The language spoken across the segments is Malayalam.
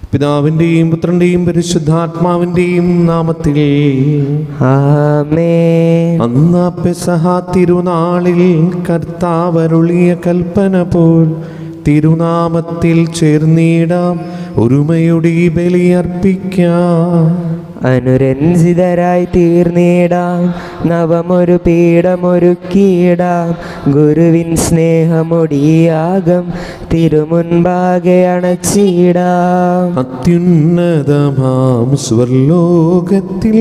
പിതാവിൻ്റെയും പുത്രൻ്റെയും പരിശുദ്ധാത്മാവിൻ്റെയും നാമത്തിൽ ആമേൻ അന്നാ പെസഹ തിരുനാളിൽ കർത്താവരുളിയ കൽപ്പന പോൽ തിരുനാമത്തിൽ ചേർന്നിടാം ഒരുമയുടെ ഈ ബലിയർപ്പിക്കാം അനുരഞ്ജിതരായി തീർന്നിടാം നവമൊരു പീഠമൊരുക്കിയിടാം ഗുരുവിൻ സ്നേഹമൊടിയാകം തിരുമുൻപാകെ അണച്ചിടാം അത്യുന്നതമാം സ്വർലോകത്തിൽ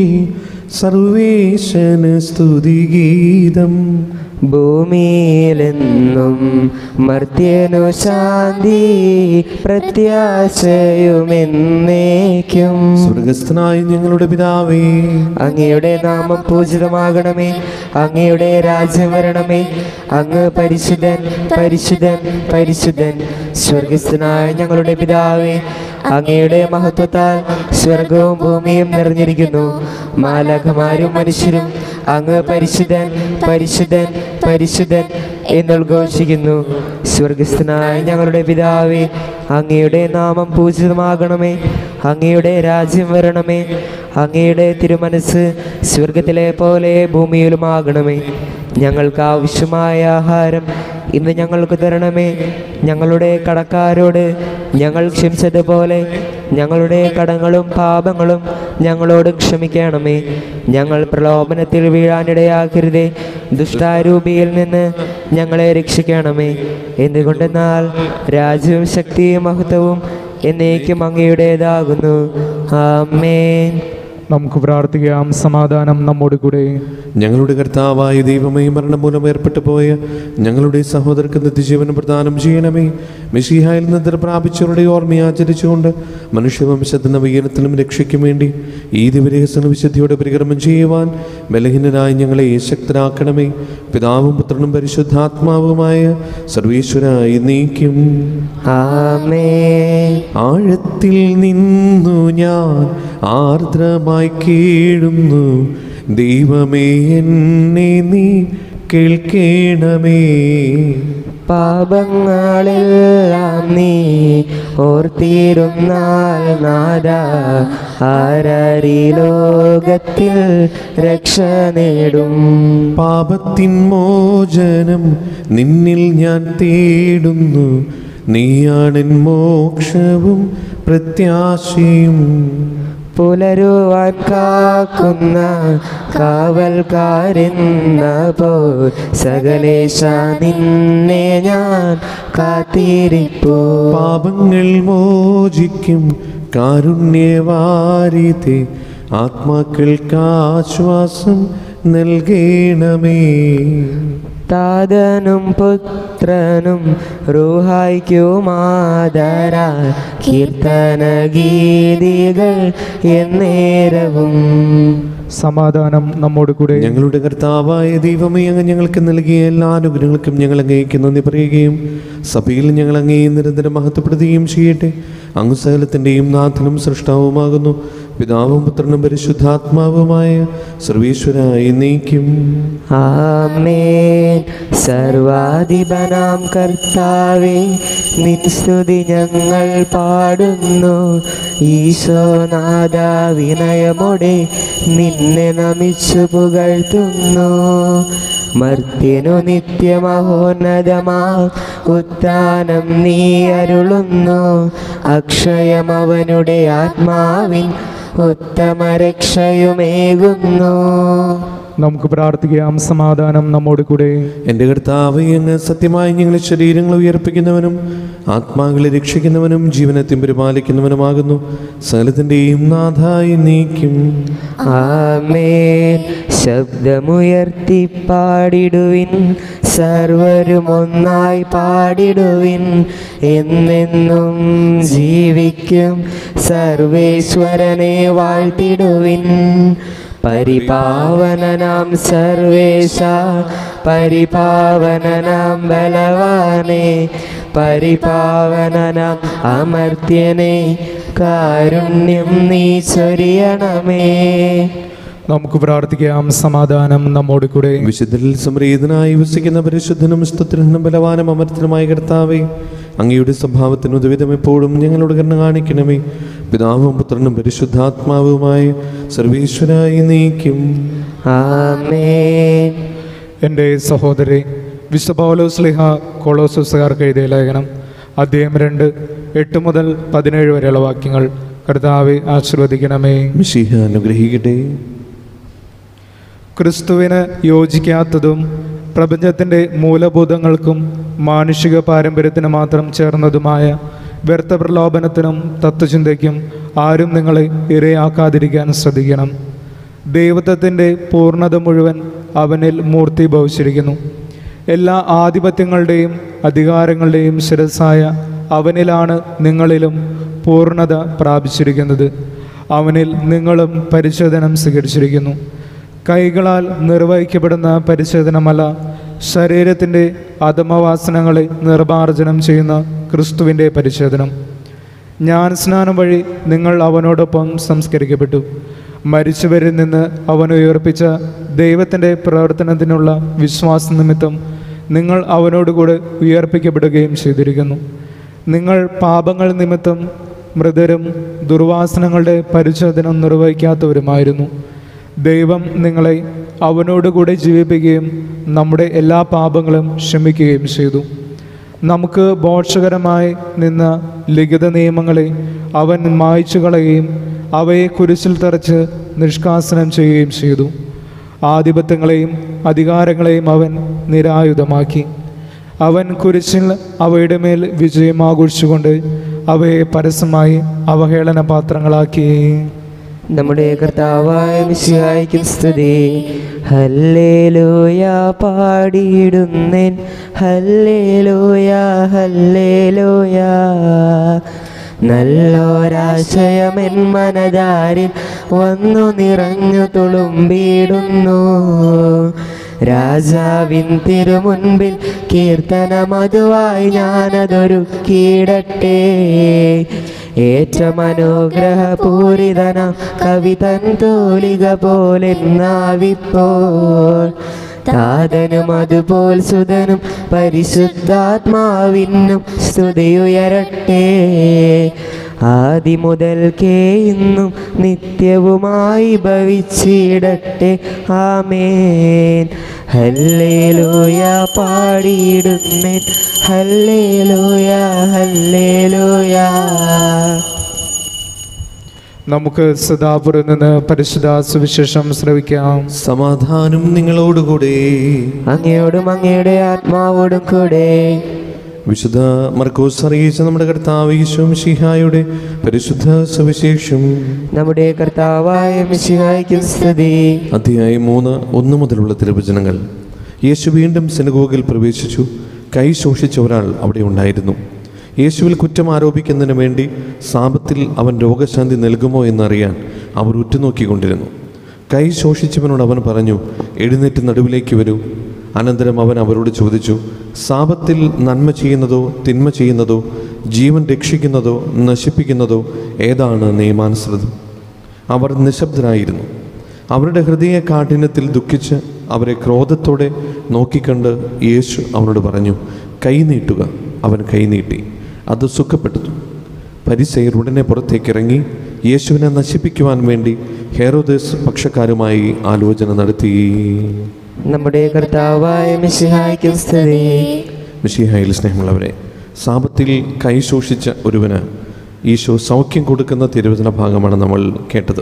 സർവേശന് സ്തുതിഗീതം ഭൂമിയിലെന്നും മർത്യനു ശാന്തി പ്രത്യാശയുമെന്നേക്കും സ്വർഗസ്ഥനായ ഞങ്ങളുടെ പിതാവേ അങ്ങയുടെ നാമം പൂജിതമാകണമേ അങ്ങയുടെ രാജ്യം വരണമേ അങ്ങ് പരിശുദ്ധൻ പരിശുദ്ധൻ പരിശുദ്ധൻ സ്വർഗസ്ഥനായ ഞങ്ങളുടെ പിതാവേ അങ്ങയുടെ മഹത്വത്താൽ സ്വർഗവും ഭൂമിയും നിറഞ്ഞിരിക്കുന്നു മാലകമാരും മനുഷ്യരും അങ്ങ് പരിശുദ്ധൻ പരിശുദ്ധൻ പരിശുദ്ധൻ എന്നുദ്ഘോഷിക്കുന്നു സ്വർഗസ്ഥനായ ഞങ്ങളുടെ പിതാവേ അങ്ങയുടെ നാമം പൂജിതമാകണമേ അങ്ങയുടെ രാജ്യം വരണമേ അങ്ങയുടെ തിരുമനസ് സ്വർഗത്തിലെ പോലെ ഭൂമിയിലുമാകണമേ ഞങ്ങൾക്ക് ആവശ്യമായ ആഹാരം ഇന്ന് ഞങ്ങൾക്ക് തരണമേ ഞങ്ങളുടെ കടക്കാരോട് ഞങ്ങൾ ക്ഷമിച്ചതുപോലെ ഞങ്ങളുടെ കടങ്ങളും പാപങ്ങളും ഞങ്ങളോട് ക്ഷമിക്കണമേ ഞങ്ങൾ പ്രലോഭനത്തിൽ വീഴാനിടയാക്കരുതേ ദുഷ്ടാരൂപിയിൽ നിന്ന് ഞങ്ങളെ രക്ഷിക്കണമേ എന്തുകൊണ്ടെന്നാൽ രാജ്യവും ശക്തിയും മഹത്വവും എന്നേക്കും അങ്ങയുടേതാകുന്നു ആമേൻ നമുക്ക് പ്രാർത്ഥിക്കാം സമാധാനം നമ്മോട് കൂടെ ഞങ്ങളുടെ കർത്താവായ ദൈവമേ മരണം മൂലം ഏർപ്പെട്ടു പോയ ഞങ്ങളുടെ സഹോദരർക്ക് നിത്യജീവനം പ്രദാനം ചെയ്യണമേ മിഷിഹായിൽ നിദ്ര പ്രാപിച്ചവരുടെ ഓർമ്മ ആചരിച്ചുകൊണ്ട് മനുഷ്യവംശത്തിന് ഉയരത്തിനും രക്ഷയ്ക്കും വേണ്ടി ഈ ദിവരഹസന വിശുദ്ധിയോടെ പരികർമ്മം ചെയ്യുവാൻ ബലഹീനരായി ഞങ്ങളെ ശക്തരാക്കണമേ പിതാവും പുത്രനും പരിശുദ്ധാത്മാവുമായ സർവീശ്വരായി നീക്കും ആമേൻ ആഴത്തിൽ നിന്നു ഞാൻ ആർദ്രമായി കീഴുന്നു ദൈവമേ എന്നെ നീ കേൾക്കേണമേ പാപങ്ങളെല്ലാം നീ ഓർത്തിരുന്നാൽ നാദ ആരാരി ലോകത്തിൽ രക്ഷ നേടും പാപത്തിൻ മോചനം നിന്നിൽ ഞാൻ തേടുന്നു നീയാണെൻ മോക്ഷവും പ്രത്യാശയും പുലരുവാൻ കാക്കുന്ന കാവൽക്കാരെന്ന പോ സകലേശ നിന്നെ ഞാൻ കാത്തിരിപ്പൂ പാപങ്ങൾ മോചിക്കും കാരുണ്യവാരിതെ ആത്മാക്കൾക്ക് ആശ്വാസം നൽകണമേ താതനും പുത്രനും റൂഹായ്ക്കുമാതര കീർത്തന ഗീതികൾ എന്നേരവും സമാധാനം നമ്മോട് കൂടെ ഞങ്ങളുടെ കർത്താവായ ദൈവമേ അങ്ങ് ഞങ്ങൾക്ക് നൽകിയ എല്ലാ അനുഗ്രഹങ്ങൾക്കും ഞങ്ങൾ അങ്ങേക്ക് നന്ദി പറയുകയും സഭയിൽ ഞങ്ങൾ അങ്ങേ നിരന്തരം മഹത്വപ്പെടുത്തുകയും ചെയ്യട്ടെ അങ്ങ് സകലത്തിൻ്റെയും നാഥനും സൃഷ്ടാവുമാകുന്നു പിതാവും പുത്രനും പരിശുദ്ധാത്മാവുമായ സർവീശ്വരായി നീക്കും ആമേൻ സർവാധിപനാം കർത്താവേ നിൻ സ്തുതി ഞങ്ങൾ പാടുന്നു ഈശോനാഥ വിനയമോടെ നിന്നെ നമിച്ചു പുകഴ്ത്തുന്നു മർത്യനു നിത്യമഹോന്നതമാ ഉത്ഥാനം നീ അരുളുന്നു അക്ഷയമവനുടെ ആത്മാവിൻ ഉത്തമ രക്ഷയുമേകുന്നു നമുക്ക് പ്രാർത്ഥിക്കാം സമാധാനം നമ്മോട് കൂടെ എൻ്റെ കർത്താവ് അങ്ങ് സത്യമായി ഞങ്ങളെ ശരീരങ്ങൾ ഉയർപ്പിക്കുന്നവനും ആത്മാക്കളെ രക്ഷിക്കുന്നവനും ജീവനത്തെ പരിപാലിക്കുന്നവനുമാകുന്നു സകലത്തിൻ്റെയും നാഥായി നീക്കും ആമേൻ ശബ്ദമുയർത്തി പാടിടുവിൻ സർവരും ഒന്നായി പാടിടുവിൻ എന്നെന്നും ജീവിക്കും സർവേശ്വരനെ വാഴ്ത്തിടുവിൻ പരിപാവനനാം സർവേശ പരിപാവനനാം ബലവാനെ പരിപാവനനാം അമർത്യനെ കാരുണ്യം നീ ചൊരിയണമേ നമുക്ക് പ്രാർത്ഥിക്കാം സമാധാനം നമ്മോട് കൂടെ വിശുദ്ധരിൽ സംപ്രീതനായി വസിക്കുന്ന പരിശുദ്ധനും സ്തുത്യനും ബലവാനും അമർത്തനുമായ കർത്താവെ അങ്ങയുടെ സ്വഭാവത്തിന് ഉദ്വിധം എപ്പോഴും ഞങ്ങളോട് കരുണ കാണിക്കണമേ പിതാവും പുത്രനും പരിശുദ്ധാത്മാവുമായ സർവീശ്വരായി നീക്കും ആമേൻ എൻ്റെ സഹോദരി വിശുദ്ധ പൗലോസ് ലിഹ കൊളോസസുകാർക്ക് എഴുതിയ ലേഖനം അധ്യായം രണ്ട് എട്ട് മുതൽ പതിനേഴ് വരെയുള്ള വാക്യങ്ങൾ കർത്താവെ ആശീർവദിക്കണമേ മിശിഹ അനുഗ്രഹിക്കട്ടെ ക്രിസ്തുവിന് യോജിക്കാത്തതും പ്രപഞ്ചത്തിൻ്റെ മൂലഭൂതങ്ങൾക്കും മാനുഷിക പാരമ്പര്യത്തിന് മാത്രം ചേർന്നതുമായ വ്യർത്ഥ പ്രലോഭനത്തിനും തത്വചിന്തയ്ക്കും ആരും നിങ്ങളെ ഇരയാക്കാതിരിക്കാൻ ശ്രദ്ധിക്കണം ദൈവത്വത്തിൻ്റെ പൂർണ്ണത മുഴുവൻ അവനിൽ മൂർത്തിഭവിച്ചിരിക്കുന്നു എല്ലാ ആധിപത്യങ്ങളുടെയും അധികാരങ്ങളുടെയും ശിരസായ അവനിലാണ് നിങ്ങളിലും പൂർണ്ണത പ്രാപിച്ചിരിക്കുന്നത് അവനിൽ നിങ്ങളും പരിശോധനം സ്വീകരിച്ചിരിക്കുന്നു കൈകളാൽ നിർവഹിക്കപ്പെടുന്ന പരിശോധനമല്ല ശരീരത്തിൻ്റെ അധമവാസനങ്ങളെ നിർമ്മാർജ്ജനം ചെയ്യുന്ന ക്രിസ്തുവിൻ്റെ പരിശോധനം ജ്ഞാനസ്നാനം വഴി നിങ്ങൾ അവനോടൊപ്പം സംസ്കരിക്കപ്പെട്ടു മരിച്ചവരിൽ നിന്ന് അവൻ ഉയർപ്പിച്ച ദൈവത്തിൻ്റെ പ്രവർത്തനത്തിനുള്ള വിശ്വാസ നിമിത്തം നിങ്ങൾ അവനോടുകൂടെ ഉയർപ്പിക്കപ്പെടുകയും ചെയ്തിരിക്കുന്നു നിങ്ങൾ പാപങ്ങൾ നിമിത്തം മൃതരും ദുർവാസനങ്ങളുടെ പരിശോധന നിർവഹിക്കാത്തവരുമായിരുന്നു ദൈവം നിങ്ങളെ അവനോടുകൂടെ ജീവിപ്പിക്കുകയും നമ്മുടെ എല്ലാ പാപങ്ങളും ക്ഷമിക്കുകയും ചെയ്തു നമുക്ക് ബോഷകരമായി നിന്ന ലിഖിത നിയമങ്ങളെ അവൻ മായ്ച്ചു കളയുകയും അവയെ കുരിശിൽ തറച്ച് നിഷ്കാസനം ചെയ്യുകയും ചെയ്തു ആധിപത്യങ്ങളെയും അധികാരങ്ങളെയും അവൻ നിരായുധമാക്കി അവൻ കുരിശിൽ അവയുടെ മേൽ വിജയം ആഘോഷിച്ചുകൊണ്ട് അവയെ പരസ്യമായി അവഹേളന പാത്രങ്ങളാക്കി നമ്മുടെ കർത്താവായ മിശിഹായ്ക്കും സ്തുതി ഹല്ലേലൂയ പാടിയിടുന്നേൻ ഹല്ലേലൂയ ഹല്ലേലൂയ നല്ലൊരാശയമെൻ മനതാരിൽ വന്നു നിറഞ്ഞു തുളുമ്പിടുന്നു രാജാവിൻ തിരുമുൻപിൽ കീർത്തനമതുവായി ഞാനതൊരുക്കിയിടട്ടെ ഏറ്റവും അനുഗ്രഹപൂരിതന കവിതൻ തോലിക പോലെ നാവിപ്പോൾ താതനും അതുപോൽ സുതനും പരിശുദ്ധാത്മാവിനും സ്തുതിയുയരട്ടെ ആദി മുതൽക്കേ ഇന്നും നിത്യവുമായി ഭവിച്ചിടട്ടെ ആമേൻ ഹല്ലേലൂയ പാടിയിടുന്നേൻ ഹല്ലേലൂയ ഹല്ലേലൂയ നമുക്ക് സദാപുരം നിന്ന് പരിശുദ്ധ സുവിശേഷം ശ്രവിക്കാം സമാധാനം നിങ്ങളോടുകൂടെ അങ്ങയോടും അങ്ങയുടെ ആത്മാവോടും കൂടെ വിശുദ്ധ മർക്കോസ് അറിയിച്ച നമ്മുടെ കർത്താവ് ഈശോം ഷിഹായുടെ പരിശുദ്ധ സുവിശേഷം നമ്മുടെ കർത്താവായ മിശിഹായ്ക്കും സ്തുതി അധ്യായം മൂന്ന് ഒന്ന് മുതലുള്ള തിരുവചനങ്ങൾ യേശു വീണ്ടും സിനഗോഗിൽ പ്രവേശിച്ചു കൈ ശോഷിച്ച ഒരാൾ അവിടെ ഉണ്ടായിരുന്നു യേശുവിൽ കുറ്റം ആരോപിക്കുന്നതിന് വേണ്ടി സാപത്തിൽ അവൻ രോഗശാന്തി നൽകുമോ എന്നറിയാൻ അവർ ഉറ്റുനോക്കിക്കൊണ്ടിരുന്നു കൈ ശോഷിച്ചവനോട് അവൻ പറഞ്ഞു എഴുന്നേറ്റ് നടുവിലേക്ക് വരൂ അനന്തരം അവൻ അവരോട് ചോദിച്ചു സാപത്തിൽ നന്മ ചെയ്യുന്നതോ തിന്മ ചെയ്യുന്നതോ ജീവൻ രക്ഷിക്കുന്നതോ നശിപ്പിക്കുന്നതോ ഏതാണ് നിയമാനുസൃതം അവർ നിശബ്ദരായിരുന്നു അവരുടെ ഹൃദയ കാഠിന്യത്തിൽ ദുഃഖിച്ച് അവരെ ക്രോധത്തോടെ നോക്കിക്കണ്ട് യേശു അവനോട് പറഞ്ഞു കൈ നീട്ടുക അവൻ കൈ നീട്ടി അത് സുഖപ്പെട്ടു പരിസയർ ഉടനെ പുറത്തേക്കിറങ്ങി യേശുവിനെ നശിപ്പിക്കുവാൻ വേണ്ടി ഹെറോദേസ് പക്ഷക്കാരുമായി ആലോചന നടത്തി നമ്മുടെ കർത്താവായ മിശിഹായ്ക്കും സ്തുതി മിഷിഹായിൽ സ്നേഹമുള്ളവരെ സാപത്തിൽ കൈ ശോഷിച്ച ഒരുവന് ഈശോ സൗഖ്യം കൊടുക്കുന്ന തിരുവചന ഭാഗമാണ് നമ്മൾ കേട്ടത്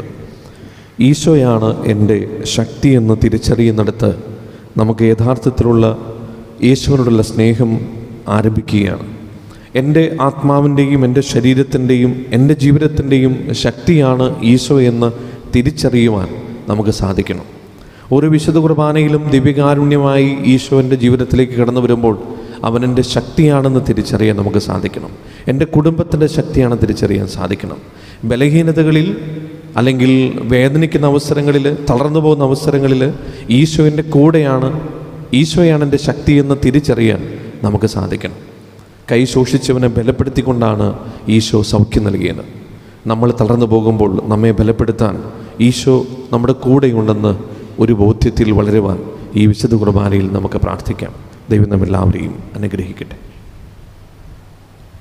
ഈശോയാണ് എൻ്റെ ശക്തി എന്ന് തിരിച്ചറിയുന്നിടത്ത് നമുക്ക് യഥാർത്ഥത്തിലുള്ള യേശുവിനോടുള്ള സ്നേഹം ആരംഭിക്കുകയാണ് എൻ്റെ ആത്മാവിൻ്റെയും എൻ്റെ ശരീരത്തിൻ്റെയും എൻ്റെ ജീവിതത്തിൻ്റെയും ശക്തിയാണ് ഈശോ എന്ന് തിരിച്ചറിയുവാൻ നമുക്ക് സാധിക്കണം ഒരു വിശുദ്ധ കുർബാനയിലും ദിവ്യകാരുണ്യമായി ഈശോ എൻ്റെ ജീവിതത്തിലേക്ക് കടന്നു വരുമ്പോൾ അവൻ എൻ്റെ ശക്തിയാണെന്ന് തിരിച്ചറിയാൻ നമുക്ക് സാധിക്കണം എൻ്റെ കുടുംബത്തിൻ്റെ ശക്തിയാണെന്ന് തിരിച്ചറിയാൻ സാധിക്കണം ബലഹീനതകളിൽ അല്ലെങ്കിൽ വേദനിക്കുന്ന അവസരങ്ങളിൽ തളർന്നു പോകുന്ന അവസരങ്ങളിൽ ഈശോൻ്റെ കൂടെയാണ് ഈശോയാണ് എൻ്റെ ശക്തി എന്ന് തിരിച്ചറിയാൻ നമുക്ക് സാധിക്കണം കൈ ശോഷിച്ചവനെ ബലപ്പെടുത്തിക്കൊണ്ടാണ് ഈശോ സൗഖ്യം നൽകിയത് നമ്മൾ തളർന്നു പോകുമ്പോൾ നമ്മെ ബലപ്പെടുത്താൻ ഈശോ നമ്മുടെ കൂടെയുണ്ടെന്ന് ഒരു ബോധ്യത്തിൽ വളരുവാൻ ഈ വിശുദ്ധ കുർബാനയിൽ നമുക്ക് പ്രാർത്ഥിക്കാം ദൈവം നമ്മെല്ലാവരെയും അനുഗ്രഹിക്കട്ടെ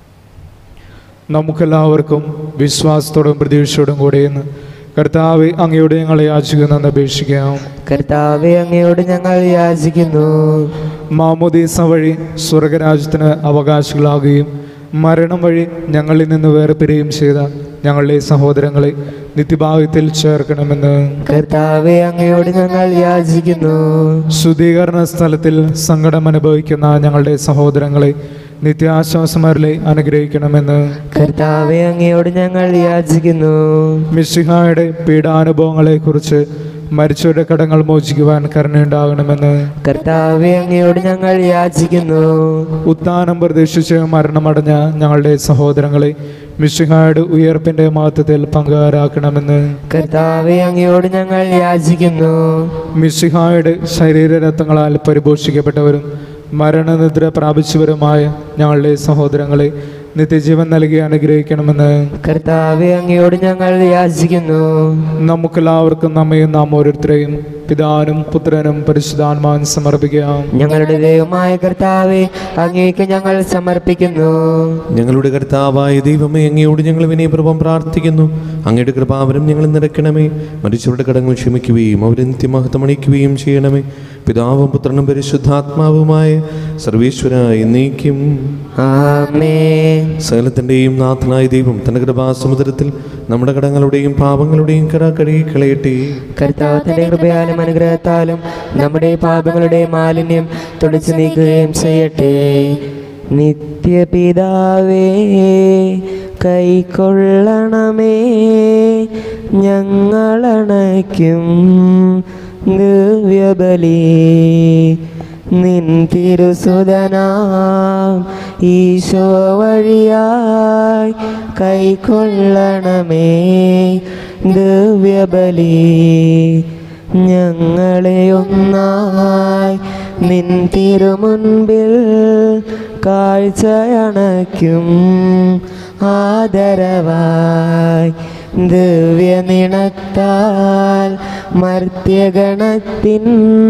നമുക്കെല്ലാവർക്കും വിശ്വാസത്തോടും പ്രതീക്ഷയോടും കൂടെ ഇന്ന് കർത്താവ് അങ്ങയോട് ഞങ്ങളെ യാചിക്കുന്നെന്ന് അപേക്ഷിക്കാം കർത്താവെ അങ്ങയോട് ഞങ്ങൾ യാചിക്കുന്നു മാമോദീസ വഴി സ്വർഗരാജ്യത്തിന് അവകാശികളാകുകയും മരണം വഴി ഞങ്ങളിൽ നിന്ന് വേർപിരിയും ചെയ്ത ഞങ്ങളുടെ സഹോദരങ്ങളെ നിത്യഭാവത്തിൽ ചേർക്കണമെന്ന് കർത്താവെ അങ്ങയോട് ഞങ്ങൾ യാചിക്കുന്നു ശുദ്ധീകരണ സ്ഥലത്തിൽ സങ്കടം അനുഭവിക്കുന്ന ഞങ്ങളുടെ സഹോദരങ്ങളെ നിത്യാശ്വാസമാരിലെ അനുഗ്രഹിക്കണമെന്ന് കർത്താവെ അങ്ങയോട് ഞങ്ങൾ യാചിക്കുന്നു മിശിഹായുടെ പീഡാനുഭവങ്ങളെക്കുറിച്ച് മരിച്ചവരുടെ കടങ്ങൾ മോചിക്കുവാൻ കരുണയുണ്ടാകണമെന്ന് കർത്താവെ അങ്ങയോട് ഞങ്ങൾ യാചിക്കുന്നു ഉത്ഥാനം പ്രതീക്ഷിച്ച് മരണമടഞ്ഞ ഞങ്ങളുടെ സഹോദരങ്ങളെ മിശിഹായുടെ ഉയർപ്പിന്റെ മഹത്വത്തിൽ പങ്കുകാരാക്കണമെന്ന് കർത്താവെ അങ്ങയോട് ഞങ്ങൾ യാചിക്കുന്നു മിശിഹായുടെ ശരീരരത്നങ്ങളാൽ പരിപോഷിക്കപ്പെട്ടവരും മരണനിദ്ര പ്രാപിച്ചവരുമായ ഞങ്ങളുടെ സഹോദരങ്ങളെ നിത്യജീവൻ നൽകി അനുഗ്രഹിക്കണമെന്ന് കർത്താവെ അങ്ങയോട് ഞങ്ങൾ യാചിക്കുന്നു നമുക്കെല്ലാവർക്കും നമ്മയും നാം ഓരോരുത്തരെയും പിതാനും പുത്രനും പരിശുദ്ധാത്മാൻ സമർപ്പിക്കാം ഞങ്ങളുടെ ദൈവമായ കർത്താവെ അങ്ങേക്ക് ഞങ്ങൾ സമർപ്പിക്കുന്നു ഞങ്ങളുടെ കർത്താവായ ദൈവമേ അങ്ങയോട് ഞങ്ങൾ വിനയപൂർവ്വം പ്രാർത്ഥിക്കുന്നു അങ്ങയുടെ കൃപാവരം ഞങ്ങൾ നിറയ്ക്കണമേ മരിച്ചവരുടെ കടങ്ങൾ ക്ഷമിക്കുകയും അവരെ നിത്യമഹത്വം അണിയിക്കുകയും ചെയ്യണമേ പിതാവും പുത്രനും പരിശുദ്ധാത്മാവുമായ സർവീശ്വര എന്നേക്കും ആമേ സകലത്തിൻ്റെയും നാഥനായ ദൈവം തന്റെ കൃപാസമുദ്രത്തിൽ നമ്മുടെ കടങ്ങളുടെയും പാപങ്ങളുടെയും കട കഴുകി കളയട്ടെ കർത്താവത്തിന്റെ കൃപയാലും അനുഗ്രഹത്താലും നമ്മുടെ പാപങ്ങളുടെ മാലിന്യം തുടച്ചു നീക്കുകയും ചെയ്യട്ടെ നിത്യപിതാവേ കൈക്കൊള്ളണമേ ഞങ്ങളണയ്ക്കും ദിവ്യബലി നിൻ തിരുസുതനാം ഈശോ വഴിയായി കൈക്കൊള്ളണമേ ദിവ്യബലി ഞങ്ങളെ ഒന്നായി നിൻ തിരുമുൻപിൽ കാഴ്ചയണയ്ക്കും ആദരവായി ദിവ്യനിണത്താൽ മർത്യഗണത്തിൻ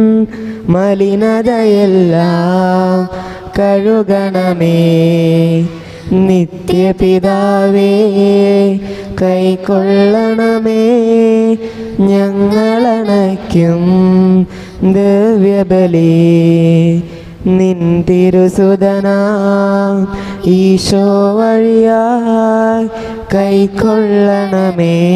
മലിനതയെല്ലാം കഴുകണമേ നിത്യപിതാവേ കൈക്കൊള്ളണമേ ഞങ്ങളണയ്ക്കും ദിവ്യബലി നിൻ തിരുസുതനാ ഈശോ വഴിയായി കൈക്കൊള്ളണമേ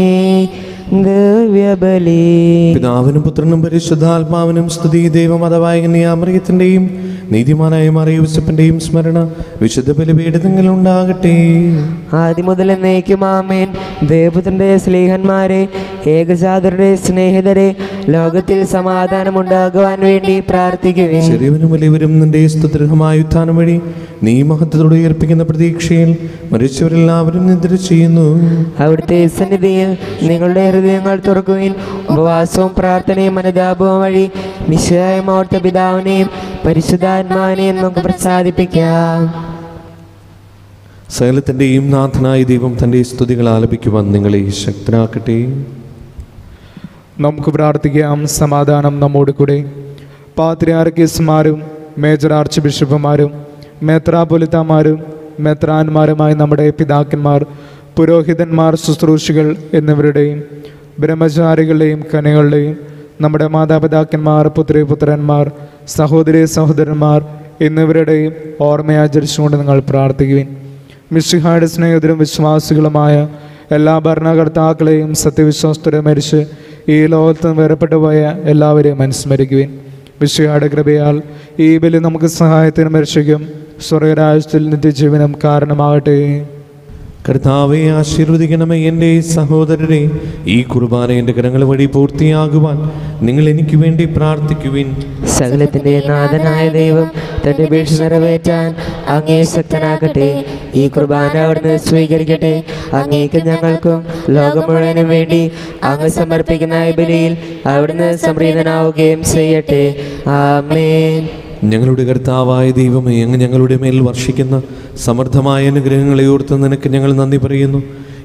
ദിവ്യബലി പിതാവിനും പുത്രനും പരിശുദ്ധാത്മാവിനും സ്തുതി ദൈവമതവായകനെ അമറിയത്തിൻ്റെയും നീതിമാനായ മറിയൂസപ്പിൻ്റെയും സ്മരണ വിശുദ്ധ ബലിപീഠത്തിൽ ഉണ്ടാകട്ടെ ആദ്യം മുതൽ എന്നേക്കും ആമേൻ ദേവപുത്രന്റെ സ്നേഹന്മാരെ ഏകജാതരുടെ സ്നേഹിതരെ ലോകത്തിൽ സമാധാനം ഉണ്ടാകുവാൻ വേണ്ടി പ്രാർത്ഥിക്കുവിൻ ചെറിയവനും വലിയവരും നിന്റെ സ്തുതൃഹമായ ഉത്ഥാനം വഴി നീ മഹത്വത്തോടെ ഉയർപ്പിക്കുന്ന പ്രതീക്ഷയിൽ മരിച്ചവരെല്ലാവരും നിദ്ര ചെയ്യുന്നു അവിടുത്തെ സന്നിധിയിൽ നിങ്ങളുടെ ഹൃദയങ്ങൾ തുറക്കുവിൻ ഉപവാസവും പ്രാർത്ഥനയും അനുതാപവും വഴി നിശ്ചയായ ഓർത്ത പിതാവിനെയും പരിശുദ്ധാത്മാവിനെയും നമുക്ക് പ്രസാദിപ്പിക്കാം സകലത്തിൻ്റെയും നാഥനായ ദൈവം തൻ്റെ സ്തുതികൾ ആലപിക്കുവാൻ നിങ്ങളെ ശക്തരാക്കട്ടെ നമുക്ക് പ്രാർത്ഥിക്കാം സമാധാനം നമ്മോട് കൂടെ പാത്രിയാർക്കീസ്മാരും മേജർ ആർച്ച് ബിഷപ്പുമാരും മെത്രാപൊലിത്തമാരും മെത്രാന്മാരുമായ നമ്മുടെ പിതാക്കന്മാർ പുരോഹിതന്മാർ ശുശ്രൂഷികൾ എന്നിവരുടെയും ബ്രഹ്മചാരികളുടെയും കനികളുടെയും നമ്മുടെ മാതാപിതാക്കന്മാർ പുത്രിപുത്രന്മാർ സഹോദരി സഹോദരന്മാർ എന്നിവരുടെയും ഓർമ്മയാചരിച്ചുകൊണ്ട് നിങ്ങൾ പ്രാർത്ഥിക്കുവിൻ മിശിഹായുടെ സ്നേഹിതരും വിശ്വാസികളുമായ എല്ലാ ഭരണകർത്താക്കളെയും സത്യവിശ്വാസത്തോടെ മരിച്ച് ഈ ലോകത്ത് നിന്ന് വേർപെട്ടു പോയ എല്ലാവരെയും അനുസ്മരിക്കുവിൻ മിശിഹായുടെ കൃപയാൽ ഈ ബലി നമുക്ക് സഹായത്തിനും രക്ഷിക്കും സ്വർഗരാജ്യത്തിൽ നിത്യജീവനം കാരണമാകട്ടെ കർത്താവെ ആശീർവദിക്കണമേ എൻ്റെ സഹോദരരെ ഈ കുർബാന എൻ്റെ കരങ്ങൾ വഴി പൂർത്തിയാകുവാൻ നിങ്ങൾ എനിക്ക് വേണ്ടി പ്രാർത്ഥിക്കുവിൻ സകലത്തിന്റെ നാഥനായ ദൈവം തന്റെ അപേക്ഷ നിറവേറ്റാൻ അങ്ങേ ശക്തനാകട്ടെ ഈ കുർബാന അവിടുന്ന് സ്വീകരിക്കട്ടെ അങ്ങേക്ക് ഞങ്ങൾക്കും ലോകം മുഴുവനും വേണ്ടി അങ്ങ് സമർപ്പിക്കുന്ന ഈ ബലിയിൽ അവിടുന്ന് സംപ്രീതനാവുകയും ചെയ്യട്ടെ ആമേൻ ഞങ്ങളുടെ കർത്താവായ ദൈവമേ അങ്ങ് ഞങ്ങളുടെ മേൽ വർഷിക്കുന്ന സമൃദ്ധമായ അനുഗ്രഹങ്ങളെ ഓർത്ത് നിനക്ക് ഞങ്ങൾ നന്ദി പറയുന്നു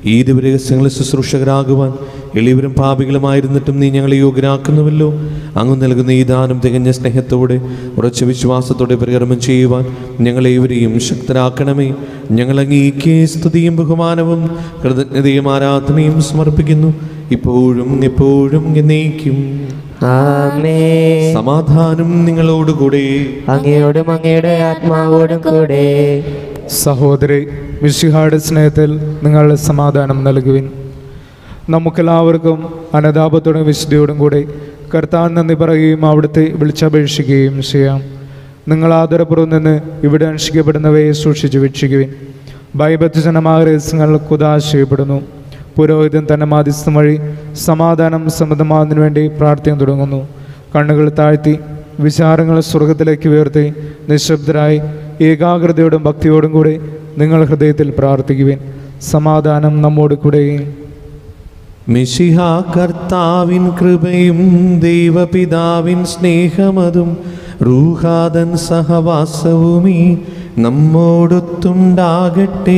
ഈ ദിവരഹസ്യങ്ങളിൽ ശുശ്രൂഷകരാകുവാൻ എളിയവരും പാപികളുമായിരുന്നിട്ടും നീ ഞങ്ങളെ യോഗ്യരാക്കുന്നുവല്ലോ അങ്ങ് നൽകുന്ന ഈ ദാനം തികഞ്ഞ സ്നേഹത്തോടെ ഉറച്ച വിശ്വാസത്തോടെ പരികർമ്മം ചെയ്യുവാൻ ഞങ്ങളെ ഇവരെയും ശക്തരാക്കണമേ ഞങ്ങൾ അങ്ങേക്ക് സ്തുതിയും ബഹുമാനവും കൃതജ്ഞതയും ആരാധനയും സമർപ്പിക്കുന്നു ഇപ്പോഴും എപ്പോഴും എന്നേക്കും ആമേ സമാധാനം നിങ്ങളോടുകൂടെ അങ്ങയോടും അങ്ങയുടെ ആത്മാവോടും കൂടെ സഹോദരി മിശിഹായുടെ സ്നേഹത്തിൽ നിങ്ങളുടെ സമാധാനം നൽകുവിൻ നമുക്കെല്ലാവർക്കും അനതാപത്തോടും വിശുദ്ധിയോടും കൂടി കർത്താൻ നന്ദി പറയുകയും അവിടുത്തെ വിളിച്ചപേക്ഷിക്കുകയും ചെയ്യാം നിങ്ങൾ ആദരപൂർവ്വം നിന്ന് ഇവിടെ അനുഷ്ഠിക്കപ്പെടുന്നവയെ സൂക്ഷിച്ചു വീക്ഷിക്കുവിൻ ഭയഭക്തജനമായ രഹസ്യങ്ങൾ കുതാശയപ്പെടുന്നു പുരോഹിതൻ തന്റെ മാധ്യസ്ഥം വഴി സമാധാനം സമ്മതമാകുന്നതിന് വേണ്ടി പ്രാർത്ഥന തുടങ്ങുന്നു കണ്ണുകൾ താഴ്ത്തി വിചാരങ്ങൾ സ്വർഗത്തിലേക്ക് ഉയർത്തി നിശബ്ദരായി ഏകാഗ്രതയോടും ഭക്തിയോടും കൂടി നിങ്ങൾ ഹൃദയത്തിൽ പ്രാർത്ഥിക്കുവിൻ സമാധാനം നമ്മോട് കൂടെ മിശിഹ കർത്താവിൻ കൃപയും ദൈവപിതാവിൻ സ്നേഹമതും റൂഹാദൻ സഹവാസവുമീ നമ്മോടൊത്തുണ്ടാകട്ടെ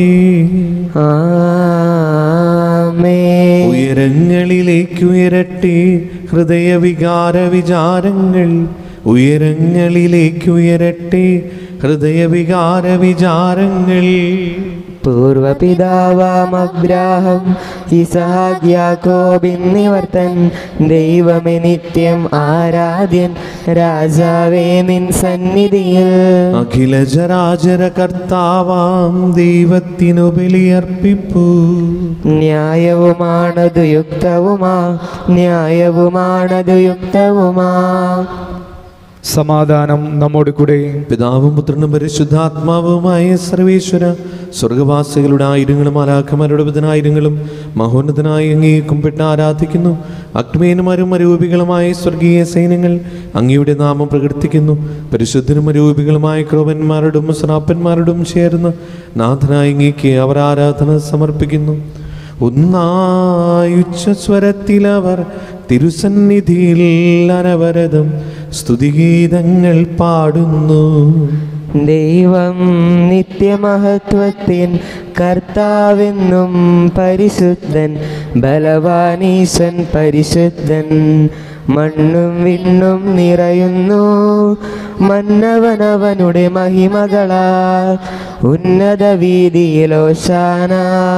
ആമേ ഉയരങ്ങളിലേക്ക് ഉയരട്ടെ ഹൃദയവികാര വിചാരങ്ങൾ ഉയരങ്ങളിലേക്ക് ഉയരട്ടെ ഹൃദയവികാര വിചാരങ്ങൾ പൂർവപിതാവാം അബ്രാഹം ഇസഹാക്ക് യാക്കോബ് എന്നിവർത്തൻ ദൈവമേ നിത്യം ആരാധ്യൻ രാജാവേ നിൻ സന്നിധിയിൽ അഖില ജരാചര കർത്താവാം ദൈവത്തിനു ബലിയർപ്പിപ്പൂ ന്യായവുമാണതു യുക്തവുമാ ന്യായവുമാണതു യുക്തവുമാ സമാധാനം നമ്മോട് കൂടെ പിതാവും പുത്രനും പരിശുദ്ധാത്മാവുമായ സർവേശ്വര സ്വർഗവാസികളുടെ ആയിരങ്ങളും ആലാഖമാരുടെ പതിനായിരങ്ങളും മഹോന്നതനായി അങ്ങേ കുമ്പിട്ട് ആരാധിക്കുന്നു അഗ്മേനുമാരും അരൂപികളുമായ സ്വർഗീയ സൈന്യങ്ങൾ അങ്ങയുടെ നാമം പ്രകീർത്തിക്കുന്നു പരിശുദ്ധനും അരൂപികളുമായ ക്രോവന്മാരോടും ശ്രാപ്പന്മാരോടും ചേർന്ന് നാഥനായി അങ്ങേക്ക് അവർ ആരാധന സമർപ്പിക്കുന്നു ഒന്നായുച്ച സ്വരത്തിലവർ തിരുസന്നിധിയിൽ അനവരതം സ്തുതിഗീതങ്ങൾ പാടുന്നു ദൈവം നിത്യമഹത്വത്തിൻ കർത്താവെന്നും പരിശുദ്ധൻ ബലവാനീശൻ പരിശുദ്ധൻ മണ്ണും വിണ്ണും നിറയുന്നു മന്നവനവനുടെ മഹിമകളാൽ ഉന്നത വീതിയിലോശാന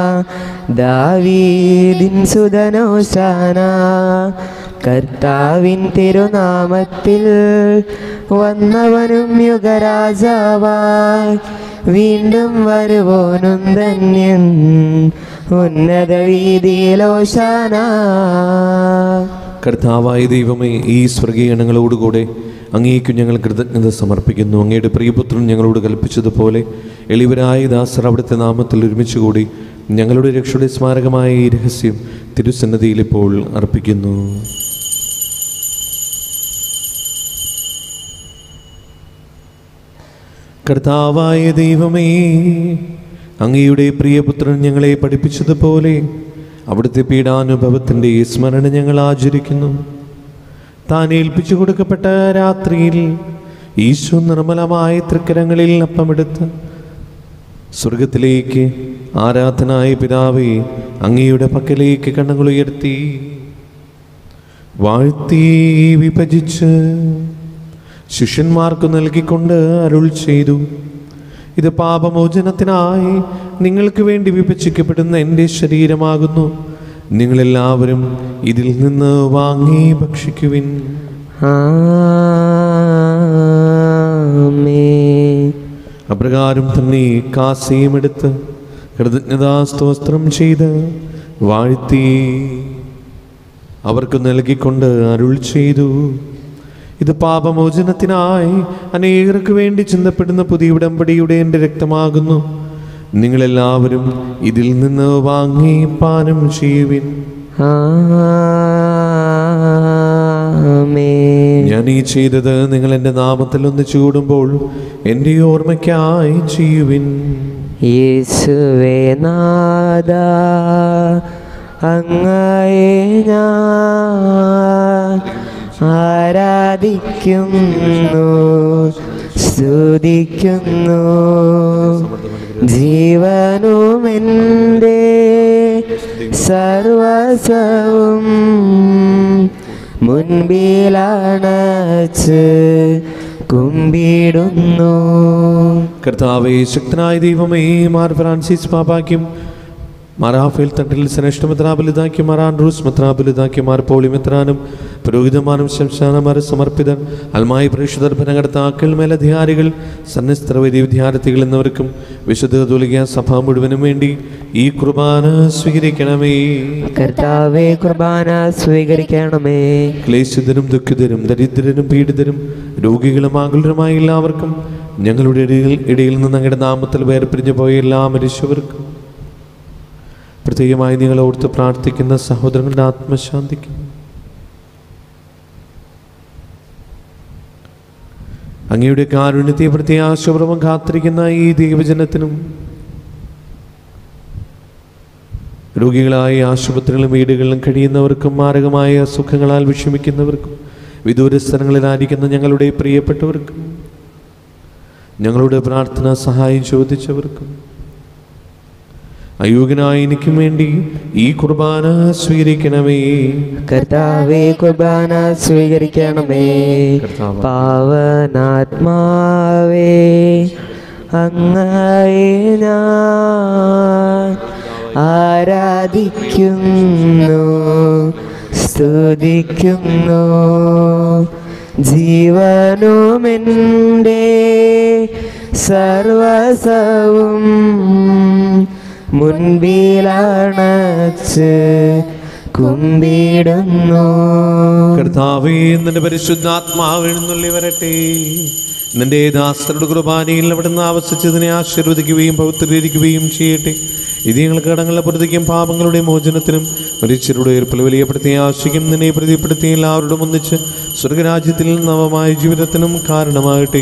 ദാവീദിൻ സുതനോശാന കർത്താവിൻ തിരുനാമത്തിൽ വന്നവനും യുഗരാജാവായി വീണ്ടും വരുവോനും ധന്യൻ ഉന്നത വീതിയിലോശാന കർത്താവായ ദൈവമേ ഈ സ്വർഗീയണങ്ങളോടുകൂടെ അങ്ങേക്കു ഞങ്ങൾ കൃതജ്ഞത സമർപ്പിക്കുന്നു അങ്ങയുടെ പ്രിയപുത്രൻ ഞങ്ങളോട് കൽപ്പിച്ചതുപോലെ എളിവരായ ദാസർ അവിടുത്തെ നാമത്തിൽ ഒരുമിച്ചുകൂടി ഞങ്ങളുടെ രക്ഷയുടെ സ്മാരകമായ ഈ രഹസ്യം തിരുസന്നതിയിൽ ഇപ്പോൾ അർപ്പിക്കുന്നു കർത്താവായ ദൈവമേ അങ്ങയുടെ പ്രിയപുത്രൻ ഞങ്ങളെ പഠിപ്പിച്ചതുപോലെ അവിടുത്തെ പീഡാനുഭവത്തിൻ്റെ സ്മരണ ഞങ്ങൾ ആചരിക്കുന്നു താൻ ഏൽപ്പിച്ചു കൊടുക്കപ്പെട്ട രാത്രിയിൽ ഈശോ നിർമ്മലമായ തൃക്കരങ്ങളിൽ അപ്പമെടുത്ത് സ്വർഗത്തിലേക്ക് ആരാധനായ പിതാവേ അങ്ങയുടെ പക്കലേക്ക് കണ്ണുകൾ ഉയർത്തി വാഴ്ത്തി വിഭജിച്ച് ശിഷ്യന്മാർക്ക് നൽകിക്കൊണ്ട് അരുൾ ചെയ്തു ഇത് പാപമോചനത്തിനായി നിങ്ങൾക്ക് വേണ്ടി വിഭജിക്കപ്പെടുന്ന എൻ്റെ ശരീരമാകുന്നു നിങ്ങളെല്ലാവരും ഇതിൽ നിന്ന് വാങ്ങി ഭക്ഷിക്കുവിൻ ആമേൻ അപ്രകാരം തന്നെ കാസയും എടുത്ത് കൃതജ്ഞതാസ്തോത്രം ചെയ്ത് വാഴ്ത്തി അവർക്ക് നൽകിക്കൊണ്ട് അരുൾ ചെയ്തു ഇത് പാപമോചനത്തിനായി അനേകർക്ക് വേണ്ടി ചിന്തപ്പെടുന്ന പുതിയ ഉടമ്പടിയുടെ എൻ്റെ രക്തമാകുന്നു നിങ്ങളെല്ലാവരും ഇതിൽ നിന്ന് വാങ്ങി പാനം ചെയ്യുവിൻ ആമേൻ ഞാൻ ഈ ചെയ്തത് നിങ്ങൾ എൻ്റെ നാമത്തിൽ ഒന്ന് ചൂടുമ്പോൾ എൻ്റെ ഓർമ്മയ്ക്കായി ചെയ്യുവിൻ യേശുവേ നാദ അങ്ങയെ ഞാൻ ആരാധിക്കുന്നു സ്തുതിക്കുന്നു ജീവനുമെൻ്റെ സർവസവും മുൻപിലാണച്ച് കുമ്പിടുന്നു കർത്താവേ ശക്തനായ ദൈവമേ മാർ ഫ്രാൻസിസ് പാപ്പാക്കും മാർ റാഫേൽ തട്ടിൽ ശ്രേഷ്ഠ മെത്രാബലിതാക്കി മാർ ആൻഡ്രൂസ് മെത്രാബലിതാക്കി മാർ പോളി മെത്രാനും പുരോഹിതമാനും ശംശാനമാർ സമർപ്പിതർ അൽമായി പ്രേക്ഷിതർ ഭരണകർത്താക്കൾ മേലധികാരികൾ സന്നസ്ത്ര വൈദ്യ വിദ്യാർത്ഥികൾ എന്നിവർക്കും വിശുദ്ധ തുലിക സഭ മുഴുവനും വേണ്ടി ഈ കുർബാന സ്വീകരിക്കണമേ കർത്താവെ കുർബാന സ്വീകരിക്കണമേ ക്ലേശിതരും ദുഃഖിതരും ദരിദ്രരും പീഡിതരും രോഗികളും ആകുലരുമായ എല്ലാവർക്കും ഞങ്ങളുടെ ഇടയിൽ ഇടയിൽ നിന്ന് അങ്ങയുടെ നാമത്തിൽ വേർപിരിഞ്ഞു പോയ എല്ലാ മനുഷ്യവർക്കും പ്രത്യേകമായി നിങ്ങൾ ഓർത്ത് പ്രാർത്ഥിക്കുന്ന സഹോദരങ്ങളുടെ ആത്മശാന്തിക്കും അങ്ങയുടെ കാരുണ്യത്തെ പ്രത്യാശപൂർവം കാത്തിരിക്കുന്ന ഈ ദൈവജനത്തിനും രോഗികളായ ആശുപത്രികളിലും വീടുകളിലും കഴിയുന്നവർക്കും മാരകമായ സുഖങ്ങളാൽ വിഷമിക്കുന്നവർക്കും വിദൂര സ്ഥലങ്ങളിലായിരിക്കുന്ന ഞങ്ങളുടെ പ്രിയപ്പെട്ടവർക്കും ഞങ്ങളുടെ പ്രാർത്ഥന സഹായം ചോദിച്ചവർക്കും അയോഗ്യനായ എനിക്കും വേണ്ടി ഈ കുർബാന സ്വീകരിക്കണമേ കർത്താവെ കുർബാന സ്വീകരിക്കണമേ കർത്താവ്. പാവനാത്മാവേ അങ്ങയെ ഞാൻ ആരാധിക്കുന്നു സ്തുതിക്കുന്നു ജീവനുമെൻ്റെ സർവസവും മുൻപിലാണച്ച് കുമ്പിടുന്നു കർത്താവേ നിന്റെ പരിശുദ്ധാത്മാവ് എഴുന്നള്ളി വരട്ടെ നിന്റെ ദാസരുടെ കുർബാനയിൽ അവിടുന്ന് ആവസിച്ചതിനെ ആശീർവദിക്കുകയും പൗത്രീകരിക്കുകയും ചെയ്യട്ടെ ഇത് ഞങ്ങൾക്ക് കടങ്ങളുടെ പ്രതിക്കും പാപങ്ങളുടെ മോചനത്തിനും മരിച്ചരുടെ ഏർപ്പിൽ വലിയപ്പെടുത്തിയ ആശയ്ക്കും നിന്നെ പ്രതിപ്പെടുത്തിയ എല്ലാവരോടും ഒന്നിച്ച് സ്വർഗരാജ്യത്തിൽ നവമായ ജീവിതത്തിനും കാരണമാകട്ടെ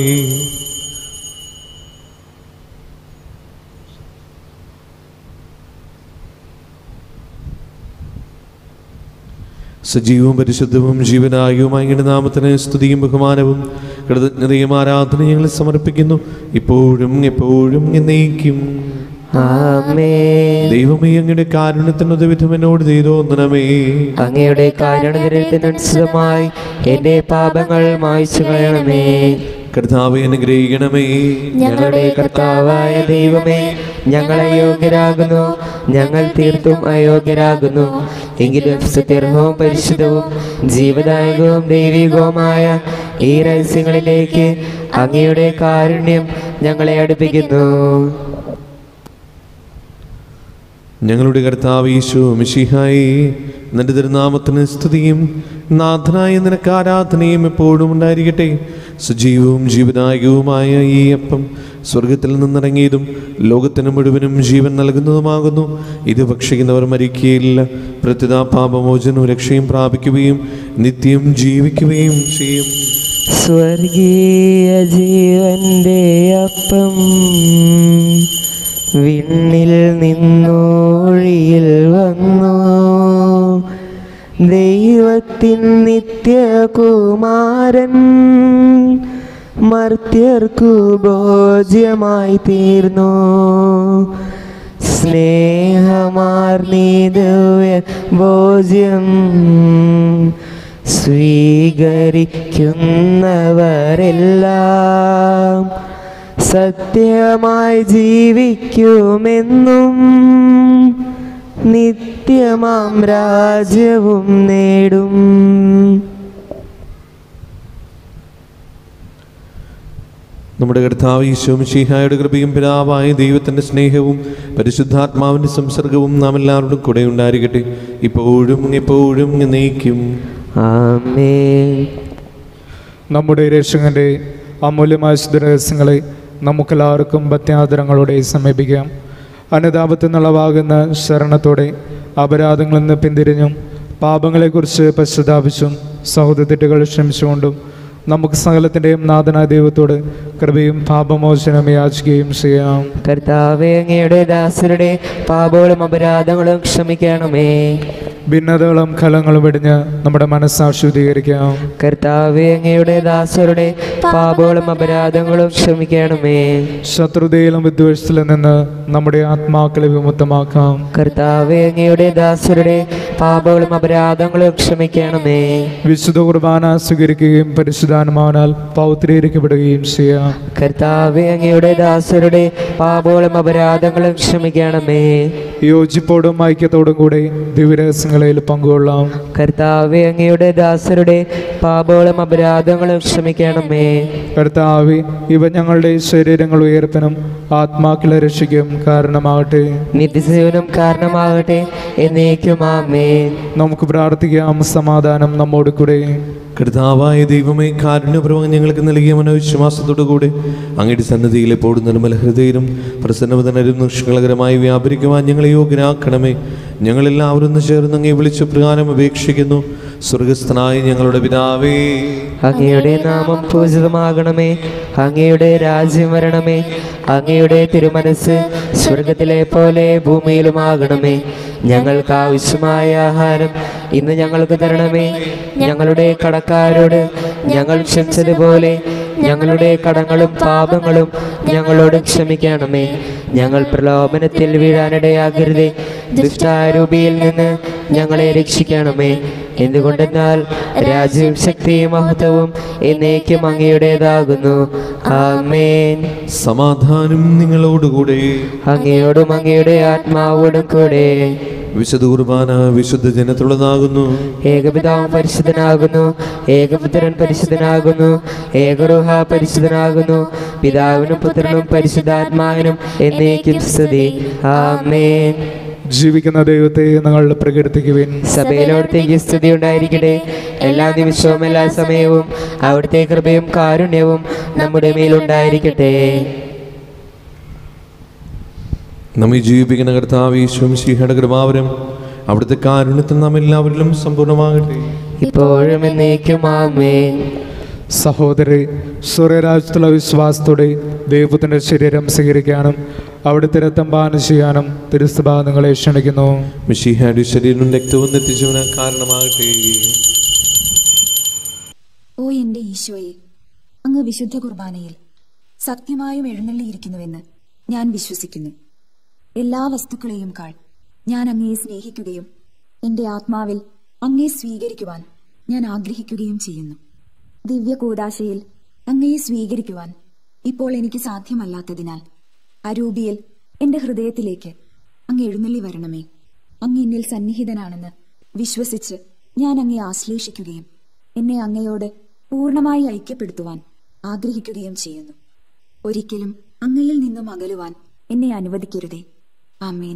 സജീവവും പരിശുദ്ധവും ജീവനായവുമായ അങ്ങയുടെ നാമത്തിന് സ്തുതിയും ബഹുമാനവും കൃതജ്ഞതയും ആരാധന ഞങ്ങൾ സമർപ്പിക്കുന്നു ഇപ്പോഴും എപ്പോഴും എന്നേക്കും ആമേ ദൈവമേ അങ്ങയുടെ കാരുണ്യത്തിനൊരു വിധം എന്നോട് ചെയ്തോന്നണമേ അങ്ങയുടെ കാരണത്തിനനുസൃതമായി എന്റെ പാപങ്ങൾ മായ്ച്ചു കളയണമേ കർത്താവെ അനുഗ്രഹിക്കണമേ ഞങ്ങളുടെ കർത്താവായ ദൈവമേ ഞങ്ങൾ അയോഗ്യരാകുന്നു ഞങ്ങൾ തീർത്തും അയോഗ്യരാകുന്നു എങ്കിലും സത്യർഹവും പരിശുദ്ധവും ജീവദായകവും ദൈവികവുമായ ഈ രഹസ്യങ്ങളിലേക്ക് അങ്ങയുടെ കാരുണ്യം ഞങ്ങളെ അടുപ്പിക്കുന്നു ഞങ്ങളുടെ കർത്താവ് ഈശോ മിശിഹായി നിന്റെ തിരുനാമത്തിന് സ്തുതിയും നാഥനായ നിനക്ക് ആരാധനയും എപ്പോഴും ഉണ്ടായിരിക്കട്ടെ സജീവവും ജീവനായകവുമായ ഈ അപ്പം സ്വർഗത്തിൽ നിന്നിറങ്ങിയതും ലോകത്തിന് മുഴുവനും ജീവൻ നൽകുന്നതുമാകുന്നു ഇത് ഭക്ഷിക്കുന്നവർ മരിക്കുകയില്ല പ്രത്യുതാ പാപമോചനവും രക്ഷയും പ്രാപിക്കുകയും നിത്യം ജീവിക്കുകയും ചെയ്യും സ്വർഗീയ ജീവന്റെ അപ്പം വിണ്ണിൽ നിന്നോഴിയിൽ വന്നു ദൈവത്തിൻ നിത്യകുമാരൻ മർത്യർക്കു ഭോജ്യമായി തീർന്നു സ്നേഹമാർന്നീ ദിവ്യ ഭോജ്യം സ്വീകരിക്കുന്നവരെല്ലാം സത്യമായി ജീവിക്കുമെന്നും നിത്യമാം രാജ്യവും നേടും നമ്മുടെ കർത്താവ് ഈശോ മിശിഹായുടെ കൃപയും പിതാവായ ദൈവത്തിൻ്റെ സ്നേഹവും പരിശുദ്ധാത്മാവിൻ്റെ സംസർഗവും നാം എല്ലാവരോടും കൂടെ ഉണ്ടായിരിക്കട്ടെ ഇപ്പോഴും എപ്പോഴും എന്നേക്കും ആമേ നമ്മുടെ രക്ഷകന്റെ അമൂല്യമായ ശുദ്ധരഹസ്യങ്ങളെ നമുക്കെല്ലാവർക്കും ഭക്ത്യാദരങ്ങളോടെ സമീപിക്കാം അനുതാപത്തിൽ നിന്നുളവാകുന്ന ശരണത്തോടെ അപരാധങ്ങളിൽ നിന്ന് പിന്തിരിഞ്ഞും പാപങ്ങളെക്കുറിച്ച് പശ്ചാത്താപിച്ചും സഹോദരത്തെറ്റുകൾ ക്ഷമിച്ചുകൊണ്ടും നമുക്ക് സകലത്തിൻ്റെയും നാഥനായ ദൈവത്തോട് കൃപയും പാപമോചനം യാചിക്കുകയും ചെയ്യാം കർത്താവെ അങ്ങയുടെ ദാസരുടെ പാപങ്ങളും അപരാധങ്ങളും ക്ഷമിക്കണമേ ഭിന്നതകളും കലങ്ങളും വെടിഞ്ഞ് നമ്മുടെ മനസ്സാക്ഷി ശുദ്ധീകരിക്കാം കർത്താവെ അങ്ങയുടെ ദാസരുടെ പാപങ്ങളും അപരാധങ്ങളും ക്ഷമിക്കണമേ ശത്രുതയിലും വിദ്വേഷത്തിലും നിന്ന് നമ്മുടെ ആത്മാക്കളെ വിമുക്തമാക്കാം കർത്താവെ അങ്ങയുടെ ദാസരുടെ പാപങ്ങളും അപരാധങ്ങളും ക്ഷമിക്കണമേ വിശുദ്ധ കുർബാന സ്വീകരിക്കുകയും പരിശുദ്ധാത്മാവിനാൽ പൗത്രീകരിക്കപ്പെടുകയും ചെയ്യാം കർത്താവെ അങ്ങയുടെ ദാസരുടെ പാപങ്ങളും അപരാധങ്ങളും ക്ഷമിക്കണമേ യോജിപ്പോടും ഐക്യത്തോടും കൂടി ദിവ്യരഹസ്യങ്ങളിൽ പങ്കുകൊള്ളാം കർത്താവെ അങ്ങയുടെ ദാസരുടെ പാപങ്ങളും അപരാധങ്ങളും ക്ഷമിക്കണമേ കർത്താവെ ഇവ ഞങ്ങളുടെ ശരീരങ്ങൾ ഉയർത്തനും ആത്മാക്കളെ രക്ഷിക്കും കാരണമാകട്ടെ നിത്യജീവനം കാരണമാകട്ടെ എന്നേക്കും ആമേ നമുക്ക് പ്രാർത്ഥിക്കാം സമാധാനം നമ്മോട് കൂടെ കർത്താവായ ദൈവമേ കാരുണ്യപൂർവ്വം ഞങ്ങൾക്ക് നൽകിയ മനോവിശ്വാസത്തോടുകൂടി അങ്ങയുടെ സന്നദ്ധിയിൽ എപ്പോഴും നിർമ്മല ഹൃദയരും പ്രസന്നവതനരും നിഷ്കളകരമായി വ്യാപരിക്കുവാൻ ഞങ്ങളെ യോഗ്യരാക്കണമേ ഞങ്ങളെല്ലാവരും ഒന്ന് ചേർന്ന് അങ്ങേ വിളിച്ച പ്രകാരം അപേക്ഷിക്കുന്നു സ്വർഗസ്ഥനായ ഞങ്ങളുടെ പിതാവേ അങ്ങയുടെ നാമം പൂജിതമാകണമേ അങ്ങയുടെ രാജ്യം വരണമേ അങ്ങയുടെ തിരുമനസ് സ്വർഗത്തിലെ പോലെ ഭൂമിയിലുമാകണമേ ഞങ്ങൾക്ക് ആവശ്യമായ ആഹാരം ഇന്ന് ഞങ്ങൾക്ക് തരണമേ ഞങ്ങളുടെ കടക്കാരോട് ഞങ്ങൾ ക്ഷമിച്ചതുപോലെ ഞങ്ങളുടെ കടങ്ങളും പാപങ്ങളും ഞങ്ങളോട് ക്ഷമിക്കണമേ ഞങ്ങൾ പ്രലോഭനത്തിൽ വീഴാനിടയാകരുതേ ദുഷ്ടാരൂപിയിൽ നിന്ന് ഞങ്ങളെ രക്ഷിക്കണമേ എന്തുകൊണ്ടെന്നാൽ രാജ്യവും ശക്തിയും മഹത്വവും എന്നേക്കും അങ്ങയുടേതാകുന്നു ആമേൻ സമാധാനം നിങ്ങളോടുകൂടെ അങ്ങയോടും അങ്ങയുടെ ആത്മാവോടും കൂടെ വിശുദ്ധ കുർബാന വിശുദ്ധ ജനത്തുള്ളതാകുന്നു ഏകപിതാവും പരിശുദ്ധനാകുന്നു ഏകപുത്രൻ പരിശുദ്ധനാകുന്നു ഏകറുഹ പരിശുദ്ധനാകുന്നു പിതാവിനും പുത്രനും പരിശുദ്ധാത്മാവിനും എന്നേക്കും സ്തുതി ആമേൻ ജീവിക്കുന്ന ദൈവത്തെ നിങ്ങൾ പ്രകീർത്തിക്കുവിൻ സഭയിലോടത്തേക്ക് സ്തുതി ഉണ്ടായിരിക്കട്ടെ എല്ലാ നിമിഷവും എല്ലാ സമയവും അവിടുത്തെ കൃപയും കാരുണ്യവും നമ്മുടെ മേലുണ്ടായിരിക്കട്ടെ നമ്മെ ജീവിപ്പിക്കുന്ന കർത്താവ് ഈശ്വം ശിഹയുടെ കൃപാവരം അവിടുത്തെ കാരുണ്യത്തിൽ നാം എല്ലാവരിലും സമ്പൂർണ്ണമാകട്ടെ ഇപ്പോഴും എന്നേക്കും ആമേൻ സഹോദരി സൂര്യരാജ്യത്തുള്ള വിശ്വാസത്തോടെ ദൈവത്തിൻ്റെ ശരീരം സ്വീകരിക്കാനും അവിടുത്തെ രക്തം പാനം ചെയ്യാനും തിരുസഭ നിങ്ങളെ ക്ഷണിക്കുന്നു മിഷിഹായുടെ ശരീരവും രക്തവും എത്തിച്ചവന് കാരണമാകട്ടെ ഓ എന്റെ ഈശോയെ അങ്ങ് വിശുദ്ധ കുർബാനയിൽ സത്യമായും എഴുന്നള്ളിയിരിക്കുന്നുവെന്ന് ഞാൻ വിശ്വസിക്കുന്നു എല്ലാ വസ്തുക്കളെയും കാൾ ഞാൻ അങ്ങയെ സ്നേഹിക്കുകയും എന്റെ ആത്മാവിൽ അങ്ങയെ സ്വീകരിക്കുവാൻ ഞാൻ ആഗ്രഹിക്കുകയും ചെയ്യുന്നു ദിവ്യ കൂടാശയിൽ അങ്ങയെ സ്വീകരിക്കുവാൻ ഇപ്പോൾ എനിക്ക് സാധ്യമല്ലാത്തതിനാൽ അരൂപിയിൽ എന്റെ ഹൃദയത്തിലേക്ക് അങ്ങ് എഴുന്നള്ളി വരണമേ അങ്ങ് എന്നിൽ സന്നിഹിതനാണെന്ന് വിശ്വസിച്ച് ഞാൻ അങ്ങയെ ആശ്ലേഷിക്കുകയും എന്നെ അങ്ങയോട് പൂർണ്ണമായി ഐക്യപ്പെടുത്തുവാൻ ആഗ്രഹിക്കുകയും ചെയ്യുന്നു ഒരിക്കലും അങ്ങയിൽ നിന്നും അകലുവാൻ എന്നെ അനുവദിക്കരുതേ ആമേൻ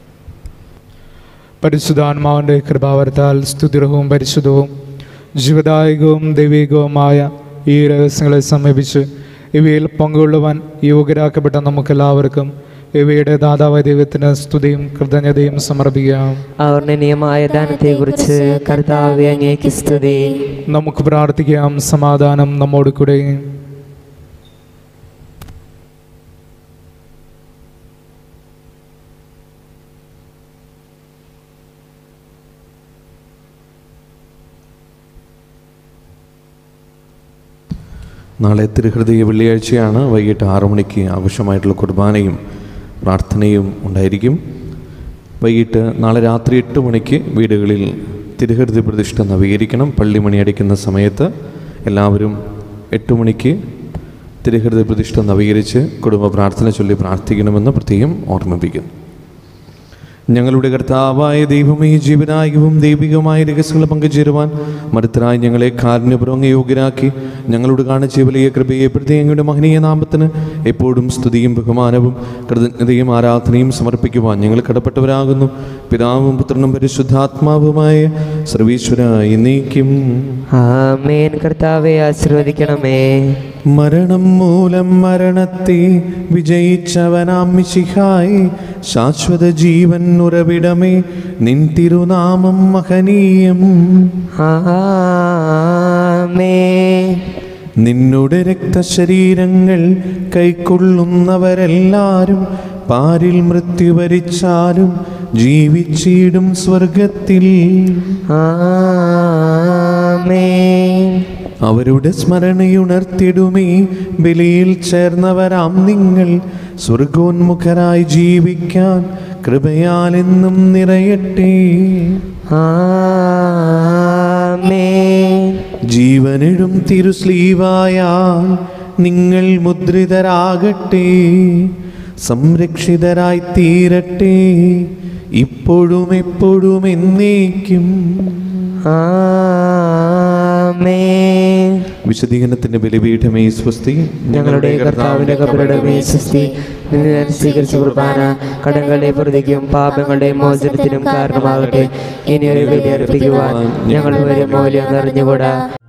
പരിശുദ്ധാത്മാവിൻ്റെ കൃപാവരത്താൽ സ്തുതിർഹവും പരിശുദ്ധവും ജീവദായകവും ദൈവികവുമായ ഈ രഹസ്യങ്ങളെ സമീപിച്ച് ഇവയിൽ പങ്കുകൊള്ളുവാൻ യോഗ്യരാക്കപ്പെട്ട നമുക്കെല്ലാവർക്കും ഇവയുടെ ദാതാവായ ദൈവത്തിന് സ്തുതിയും കൃതജ്ഞതയും സമർപ്പിക്കാം അവർണ്ണനീയമായ ദാനത്തെക്കുറിച്ച് കർത്താവ് അങ്ങേക്ക് സ്തുതി നമുക്ക് പ്രാർത്ഥിക്കാം സമാധാനം നമ്മോട് കൂടെ നാളെ തിരുഹൃദയ വെള്ളിയാഴ്ചയാണ് വൈകിട്ട് ആറു മണിക്ക് ആഘോഷമായിട്ടുള്ള കുർബാനയും പ്രാർത്ഥനയും ഉണ്ടായിരിക്കും വൈകിട്ട് നാളെ രാത്രി എട്ട് മണിക്ക് വീടുകളിൽ തിരുഹൃദയ പ്രതിഷ്ഠ നവീകരിക്കണം പള്ളി മണി അടിക്കുന്ന സമയത്ത് എല്ലാവരും എട്ട് മണിക്ക് തിരുഹൃദയ പ്രതിഷ്ഠ നവീകരിച്ച് കുടുംബ പ്രാർത്ഥന ചൊല്ലി പ്രാർത്ഥിക്കണമെന്ന് പ്രത്യേകം ഓർമ്മിപ്പിക്കുന്നു ഞങ്ങളുടെ കർത്താവായ ദൈവമേ ജീവനായകവും ദൈവികവുമായ രഹസ്യങ്ങൾ പങ്കുചേരുവാൻ മരുത്തരായി ഞങ്ങളെ കാരുണ്യപൂർവ്വം യോഗ്യരാക്കി ഞങ്ങളോട് കാണിച്ച വലിയ കൃപയെ പ്രതി അങ്ങയുടെ മഹനീയ നാമത്തിന് എപ്പോഴും സ്തുതിയും ബഹുമാനവും കൃതജ്ഞതയും ആരാധനയും സമർപ്പിക്കുവാൻ ഞങ്ങൾ കടപ്പെട്ടവരാകുന്നു പിതാവും പുത്രനും പരിശുദ്ധാത്മാവുമായ സർവീശ്വര എന്നേക്കും ആമേൻ കർത്താവെ ആശീർവദിക്കണമേ മരണം മൂലം മരണത്തെ വിജയിച്ചവനാം മിശിഹായി ശാശ്വത ജീവൻ ഉറവിടമേ നിൻ തിരുനാമം മഹനീയം ആമേൻ നിന്നുടെ രക്തശരീരങ്ങൾ കൈക്കൊള്ളുന്നവരെല്ലാരും പാരിൽ മൃത്യു വരിച്ചാലും ജീവിച്ചിടും സ്വർഗത്തിൽ ആമേൻ അവരുടെ സ്മരണയുണർത്തിടുമേ ബലിയിൽ ചേർന്നവരാം നിങ്ങൾ സ്വർഗോന്മുഖരായി ജീവിക്കാൻ കൃപയാലെന്നും നിറയട്ടെ ആമേൻ ജീവനിടും തിരുസ്ലീവായാൽ നിങ്ങൾ മുദ്രിതരാകട്ടെ സംരക്ഷിതരായി തീരട്ടെ ഇപ്പോഴും എപ്പോഴും എന്നേക്കും ആമേൻ വിശദീകരണത്തിന്റെ ബലിപീഠമേ സ്വസ്തി ഞങ്ങളുടെ കർത്താവിന്റെ കബരുടെ മേസ്തി സ്വീകരിച്ച കുർബാന കടങ്ങളുടെ പ്രതിക്കും പാപങ്ങളുടെ മോചനത്തിനും കാരണമാകട്ടെ ഇനി ഒരു ബലി അർപ്പിക്കുവാൻ ഞങ്ങൾ വരെ മൂല്യം അറിഞ്ഞുകൂടാ